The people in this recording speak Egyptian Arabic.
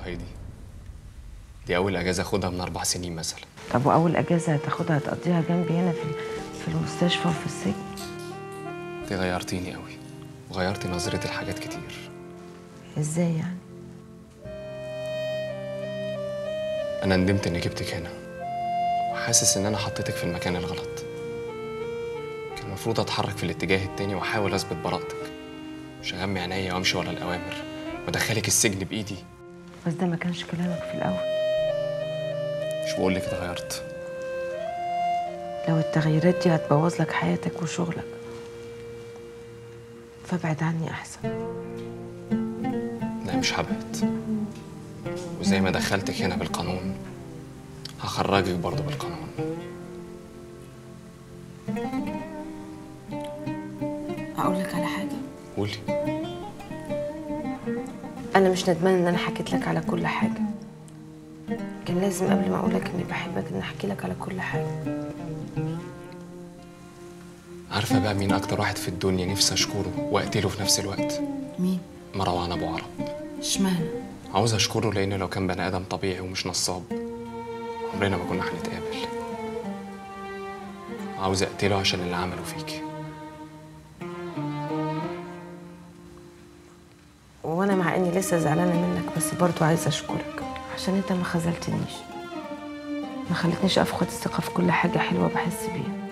هايدي دي أول أجازة أخدها من أربع سنين مثلا طب واول اجازه هتاخدها هتقضيها جنبي هنا في في المستشفى وفي السجن أنت غيرتيني قوي وغيرتي نظرتي لحاجات كتير ازاي يعني أنا ندمت إني جبتك هنا وحاسس إن أنا حطيتك في المكان الغلط كان المفروض أتحرك في الاتجاه التاني وأحاول أثبت براءتك مش أغمي عينيا وأمشي ورا الأوامر وأدخلك السجن بإيدي بس ده ما كانش كلامك في الاول مش بقولك اتغيرت لو التغييرات دي هتبوظ لك حياتك وشغلك فابعد عني احسن لا مش هبعد وزي ما دخلتك هنا بالقانون هخرجك برضه بالقانون اقول لك على حاجه قولي انا مش ندمان ان انا حكيت لك على كل حاجه كان لازم قبل ما اقول لك اني بحبك ان احكي لك على كل حاجه عارفة بقى مين أكتر واحد في الدنيا نفسي أشكره وأقتله في نفس الوقت؟ مين مروان أبو عرب اشمعنى عاوز أشكره لأنه لو كان بني آدم طبيعي ومش نصاب عمرنا ما كنا هنتقابل عاوز أقتله عشان اللي عمله فيكي وانا مع اني لسه زعلانه منك بس برضو عايزه اشكرك عشان انت ما خذلتنيش ما خلتنيش افقد الثقه في كل حاجه حلوه بحس بيها